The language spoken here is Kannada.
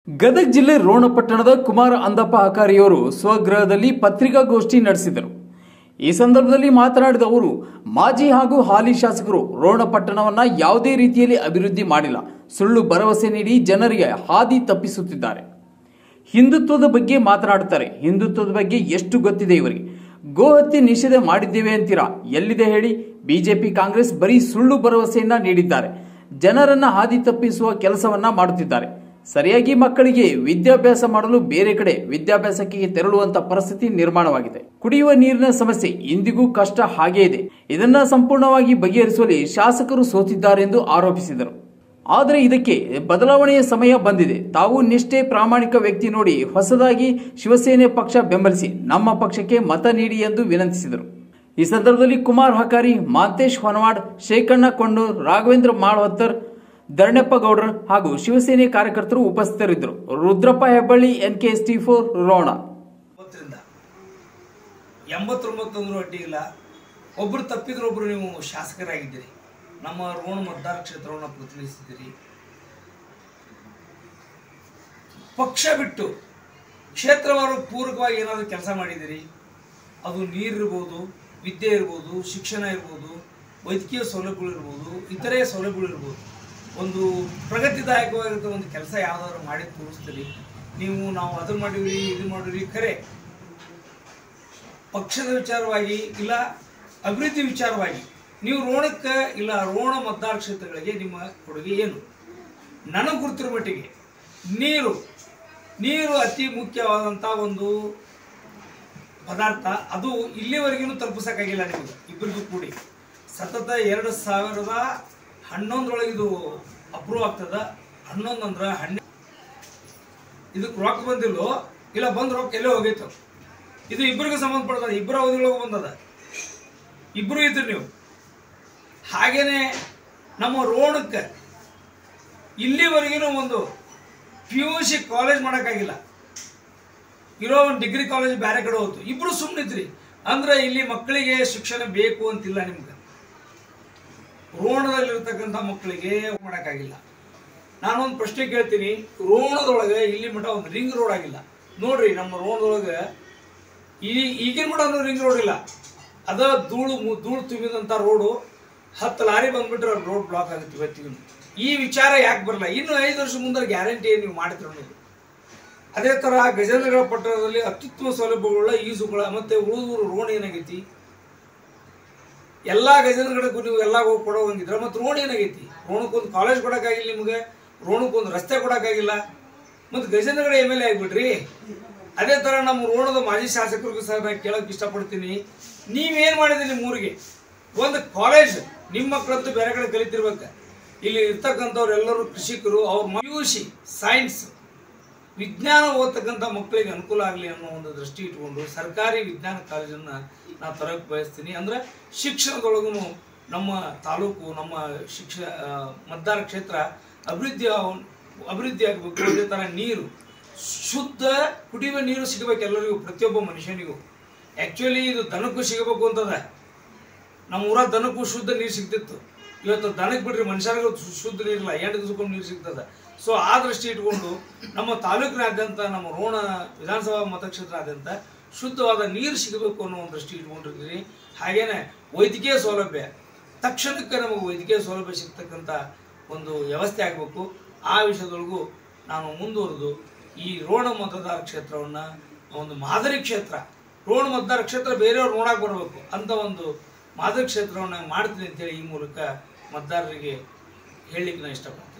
ಗದಗ ಜಿಲ್ಲೆ ರೋಣಪಟ್ಟಣದ ಕುಮಾರ ಅಂದಪ್ಪ ಅಕಾರಿಯವರು ಸ್ವಗೃಹದಲ್ಲಿ ಪತ್ರಿಕಾಗೋಷ್ಠಿ ನಡೆಸಿದರು ಈ ಸಂದರ್ಭದಲ್ಲಿ ಮಾತನಾಡಿದ ಅವರು ಮಾಜಿ ಹಾಗೂ ಹಾಲಿ ಶಾಸಕರು ರೋಣಪಟ್ಟಣವನ್ನ ಯಾವುದೇ ರೀತಿಯಲ್ಲಿ ಅಭಿವೃದ್ಧಿ ಮಾಡಿಲ್ಲ ಸುಳ್ಳು ಭರವಸೆ ನೀಡಿ ಜನರಿಗೆ ಹಾದಿ ತಪ್ಪಿಸುತ್ತಿದ್ದಾರೆ ಹಿಂದುತ್ವದ ಬಗ್ಗೆ ಮಾತನಾಡುತ್ತಾರೆ ಹಿಂದುತ್ವದ ಬಗ್ಗೆ ಎಷ್ಟು ಗೊತ್ತಿದೆ ಇವರಿಗೆ ಗೋಹತ್ಯೆ ನಿಷೇಧ ಮಾಡಿದ್ದೇವೆ ಅಂತೀರಾ ಎಲ್ಲಿದೆ ಹೇಳಿ ಬಿಜೆಪಿ ಕಾಂಗ್ರೆಸ್ ಬರೀ ಸುಳ್ಳು ಭರವಸೆಯನ್ನ ನೀಡಿದ್ದಾರೆ ಜನರನ್ನ ಹಾದಿ ತಪ್ಪಿಸುವ ಕೆಲಸವನ್ನ ಮಾಡುತ್ತಿದ್ದಾರೆ ಸರಿಯಾಗಿ ಮಕ್ಕಳಿಗೆ ವಿದ್ಯಾಭ್ಯಾಸ ಮಾಡಲು ಬೇರೆ ಕಡೆ ವಿದ್ಯಾಭ್ಯಾಸಕ್ಕೆ ತೆರಳುವಂತ ಪರಿಸ್ಥಿತಿ ನಿರ್ಮಾಣವಾಗಿದೆ ಕುಡಿಯುವ ನೀರಿನ ಸಮಸ್ಯೆ ಇಂದಿಗೂ ಕಷ್ಟ ಹಾಗೇ ಇದೆ ಇದನ್ನ ಸಂಪೂರ್ಣವಾಗಿ ಬಗೆಹರಿಸುವಲ್ಲಿ ಶಾಸಕರು ಸೋತಿದ್ದಾರೆ ಎಂದು ಆರೋಪಿಸಿದರು ಆದರೆ ಇದಕ್ಕೆ ಬದಲಾವಣೆಯ ಸಮಯ ಬಂದಿದೆ ತಾವು ನಿಷ್ಠೆ ಪ್ರಾಮಾಣಿಕ ವ್ಯಕ್ತಿ ನೋಡಿ ಹೊಸದಾಗಿ ಶಿವಸೇನೆ ಪಕ್ಷ ಬೆಂಬಲಿಸಿ ನಮ್ಮ ಪಕ್ಷಕ್ಕೆ ಮತ ನೀಡಿ ಎಂದು ವಿನಂತಿಸಿದರು ಈ ಸಂದರ್ಭದಲ್ಲಿ ಕುಮಾರ್ ಹಕಾರಿ ಮಾಂತೇಶ್ ಹೊನವಾಡ್ ಶೇಖಣ್ಣ ಕೊಂಡೂರ್ ರಾಘವೇಂದ್ರ ಮಾಳ್ವತ್ತರ್ ಧರಣಪ್ಪ ಗೌಡ್ರ ಹಾಗೂ ಶಿವಸೇನೆ ಕಾರ್ಯಕರ್ತರು ಉಪಸ್ಥಿತರಿದ್ದರು Rudrappa Hebballi NK S T four Ron ಒಂಬತ್ತರಿಂದ ಎಂಬತ್ತೊಂಬತ್ತೊಂದರೂ ಅಡ್ಡಿ ಇಲ್ಲ ಒಬ್ಬರು ತಪ್ಪಿದ್ರೆ ಒಬ್ಬರು ನೀವು ಶಾಸಕರಾಗಿದ್ದೀರಿ ನಮ್ಮ ರೋಣ ಮತದಾರ ಕ್ಷೇತ್ರವನ್ನು ಪ್ರತಿನಿಧಿಸಿದ್ದೀರಿ ಪಕ್ಷ ಬಿಟ್ಟು ಕ್ಷೇತ್ರವಾರು ಪೂರಕವಾಗಿ ಏನಾದರೂ ಕೆಲಸ ಮಾಡಿದ್ದೀರಿ ಅದು ನೀರಿರ್ಬೋದು ವಿದ್ಯೆ ಇರ್ಬೋದು ಶಿಕ್ಷಣ ಇರ್ಬೋದು ವೈದ್ಯಕೀಯ ಸೌಲಭ್ಯಗಳು ಇರ್ಬೋದು ಇತರೆ ಸೌಲಭ್ಯಗಳು ಇರ್ಬೋದು ಒಂದು ಪ್ರಗತಿದಾಯಕವಾಗಿರೋ ಒಂದು ಕೆಲಸ ಯಾವ್ದಾದ್ರು ಮಾಡಿ ತೋರಿಸ್ತೀರಿ ನೀವು ನಾವು ಅದನ್ನು ಮಾಡಿವ್ರಿ ಇದು ಮಾಡಿವ್ರಿ ಖರೆ ಪಕ್ಷದ ವಿಚಾರವಾಗಿ ಇಲ್ಲ ಅಭಿವೃದ್ಧಿ ವಿಚಾರವಾಗಿ ನೀವು ರೋಣಕ್ಕೆ ಇಲ್ಲ ರೋಣ ಮತದಾರ ಕ್ಷೇತ್ರಗಳಿಗೆ ನಿಮ್ಮ ಕೊಡುಗೆ ಏನು ನನಗೆ ಗುರುತಿರೋ ಮಟ್ಟಿಗೆ ನೀರು ನೀರು ಅತಿ ಮುಖ್ಯವಾದಂಥ ಒಂದು ಪದಾರ್ಥ ಅದು ಇಲ್ಲಿವರೆಗೂ ತಲುಪಿಸೋಕ್ಕಾಗಿಲ್ಲ ನಿಮಗೆ ಇಬ್ಬರಿಗೂ ಕೂಡಿ ಸತತ ಎರಡು ಸಾವಿರದ ಹನ್ನೊಂದರೊಳಗೆ ಇದು ಅಪ್ರೂವ್ ಆಗ್ತದ ಹನ್ನೊಂದು ಅಂದ್ರೆ ಹನ್ನೆ ಇದಕ್ಕೆ ರೊಕ್ಕ ಬಂದಿಲ್ಲೋ ಇಲ್ಲ ಬಂದ್ ರೊಕ್ಕ ಎಲ್ಲೇ ಹೋಗೈತು ಇದು ಇಬ್ಬರಿಗೂ ಸಂಬಂಧಪಡ್ತದೆ ಇಬ್ಬರ ಅವಧಿಗಳೊಳಗೆ ಬಂದದ ಇಬ್ಬರು ಇದ್ರಿ ನೀವು ಹಾಗೇನೆ ನಮ್ಮ ರೋಣಕ್ಕೆ ಇಲ್ಲಿವರೆಗೂ ಒಂದು ಪಿ ಯು ಸಿ ಕಾಲೇಜ್ ಮಾಡೋಕ್ಕಾಗಿಲ್ಲ ಇರೋ ಒಂದು ಡಿಗ್ರಿ ಕಾಲೇಜ್ ಬೇರೆ ಕಡೆ ಹೋಯ್ತು ಇಬ್ರು ಸುಮ್ಮನಿದ್ರಿ ಅಂದ್ರೆ ಇಲ್ಲಿ ಮಕ್ಕಳಿಗೆ ಶಿಕ್ಷಣ ಬೇಕು ಅಂತಿಲ್ಲ ನಿಮ್ಗೆ ರೋಣದಲ್ಲಿರ್ತಕ್ಕಂಥ ಮಕ್ಕಳಿಗೆ ಮಾಡೋಕ್ಕಾಗಿಲ್ಲ ನಾನೊಂದು ಪ್ರಶ್ನೆ ಕೇಳ್ತೀನಿ ರೋಣದೊಳಗೆ ಇಲ್ಲಿ ಮಠ ಒಂದು ರಿಂಗ್ ರೋಡ್ ಆಗಿಲ್ಲ ನೋಡ್ರಿ ನಮ್ಮ ರೋಣದೊಳಗೆ ಈ ಈಗಿನ ಮಠ ರಿಂಗ್ ರೋಡ್ ಇಲ್ಲ ಅದ ಧೂಳು ಮು- ಧೂಳು ತುಂಬಿದಂಥ ರೋಡು ಹತ್ತು ಲಾರಿ ಬಂದ್ಬಿಟ್ರೆ ರೋಡ್ ಬ್ಲಾಕ್ ಆಗುತ್ತೆ ಇವತ್ತಿಗೂ ಈ ವಿಚಾರ ಯಾಕೆ ಬರಲ್ಲ ಇನ್ನು ಐದು ವರ್ಷ ಮುಂದೆ ಗ್ಯಾರಂಟಿ ನೀವು ಮಾಡಿದ್ರು ಅನ್ನೋದು ಅದೇ ಥರ ಗಜೇಂದ್ರಗಡ ಪಟ್ಟಣದಲ್ಲಿ ಅತ್ಯುತ್ತಮ ಸೌಲಭ್ಯಗಳ ಈಜುಗಳ ಮತ್ತೆ ಉಳಿದೂರು ರೋಣ ಏನಾಗೈತಿ ಎಲ್ಲ ಗಜೇಂದ್ರಗಡಕ್ಕೂ ನೀವು ಎಲ್ಲ ಹೋಗಿ ಕೊಡೋ ಹಂಗಿದ್ರೆ ಮತ್ತೆ ರೋಣ ಏನಾಗೈತಿ ರೋಣಕ್ಕೊಂದು ಕಾಲೇಜ್ ಕೊಡೋಕ್ಕಾಗಿಲ್ಲ ನಿಮಗೆ ರೋಣಕ್ಕೊಂದು ರಸ್ತೆ ಕೊಡೋಕ್ಕಾಗಿಲ್ಲ ಮತ್ತು ಗಜೇಂದ್ರಗಡ ಎಮ್ ಎಲ್ ಎ ಆಗಿಬಿಟ್ರಿ ಅದೇ ಥರ ನಮ್ಮ ರೋಣದ ಮಾಜಿ ಶಾಸಕರಿಗೂ ಸಹ ನಾನು ಕೇಳೋಕೆ ಇಷ್ಟಪಡ್ತೀನಿ ನೀವೇನು ಮಾಡಿದ್ರಿ ನಿಮ್ಮ ಊರಿಗೆ ಒಂದು ಕಾಲೇಜ್ ನಿಮ್ಮ ಮಕ್ಕಳಂತೂ ಬೇರೆ ಕಡೆ ಕಲಿತಿರ್ಬೇಕು ಇಲ್ಲಿ ಇರ್ತಕ್ಕಂಥವ್ರು ಎಲ್ಲರೂ ಕೃಷಿಕರು ಅವ್ರ ಯು ಸಿ ಸೈನ್ಸ್ ವಿಜ್ಞಾನ ಓದ್ತಕ್ಕಂಥ ಮಕ್ಕಳಿಗೆ ಅನುಕೂಲ ಆಗಲಿ ಅನ್ನೋ ಒಂದು ದೃಷ್ಟಿ ಇಟ್ಕೊಂಡು ಸರ್ಕಾರಿ ವಿಜ್ಞಾನ ಕಾಲೇಜನ್ನು ನಾನು ತರಕ್ಕೆ ಬಯಸ್ತೀನಿ ಅಂದರೆ ಶಿಕ್ಷಣದೊಳಗೂ ನಮ್ಮ ತಾಲೂಕು ನಮ್ಮ ಶಿಕ್ಷ ಆ, ಮತದಾರ ಕ್ಷೇತ್ರ ಅಭಿವೃದ್ಧಿ ಆವ್- ಅಭಿವೃದ್ಧಿ ಆಗಬೇಕು ಅದೇ ಥರ ನೀರು ಶುದ್ಧ ಕುಡಿಯುವ ನೀರು ಸಿಗಬೇಕು ಎಲ್ಲರಿಗೂ ಪ್ರತಿಯೊಬ್ಬ ಮನುಷ್ಯನಿಗೂ ಆ್ಯಕ್ಚುಲಿ ಇದು ದನಕ್ಕೂ ಸಿಗಬೇಕು ಅಂತದ ನಮ್ಮ ಊರ ದನಕ್ಕೂ ಶುದ್ಧ ನೀರು ಸಿಗ್ತಿತ್ತು ಇವತ್ತು ದನಕ್ಕೆ ಬಿಡ್ರಿ ಮನುಷ್ಯರಿಗೂ ಶು- ಶುದ್ಧ ನೀರಿಲ್ಲ ಎಂಟು ದಿವಸಕ್ಕೊಮ್ಮೆ ನೀರು ಸಿಗ್ತದೆ ಸೊ ಆ ದೃಷ್ಟಿ ಇಟ್ಕೊಂಡು ನಮ್ಮ ತಾಲೂಕಿನಾದ್ಯಂತ ನಮ್ಮ ರೋಣ ವಿಧಾನಸಭಾ ಮತಕ್ಷೇತ್ರಾದ್ಯಂತ ಶುದ್ಧವಾದ ನೀರು ಸಿಗಬೇಕು ಅನ್ನೋ ಒಂದು ದೃಷ್ಟಿ ಇಟ್ಕೊಂಡಿರ್ತೀವಿ ಹಾಗೇನೆ ವೈದ್ಯಕೀಯ ಸೌಲಭ್ಯ ತಕ್ಷಣಕ್ಕೆ ನಮಗೆ ವೈದ್ಯಕೀಯ ಸೌಲಭ್ಯ ಸಿಗ್ತಕ್ಕಂಥ ಒಂದು ವ್ಯವಸ್ಥೆ ಆಗಬೇಕು ಆ ವಿಷಯದೊಳಗೂ ನಾನು ಮುಂದುವರೆದು ಈ ರೋಣ ಮತದಾರ ಕ್ಷೇತ್ರವನ್ನು ಒಂದು ಮಾದರಿ ಕ್ಷೇತ್ರ ರೋಣ ಮತದಾರ ಕ್ಷೇತ್ರ ಬೇರೆಯವ್ರು ನೋಡಕ್ಕೆ ಬರಬೇಕು ಅಂತ ಒಂದು ಮಾದರಿ ಕ್ಷೇತ್ರವನ್ನು ಮಾಡ್ತೀನಿ ಅಂತೇಳಿ ಈ ಮೂಲಕ ಮತದಾರರಿಗೆ ಹೇಳಲಿಕ್ಕೆ ನಾನು ಇಷ್ಟಪಡ್ತೀನಿ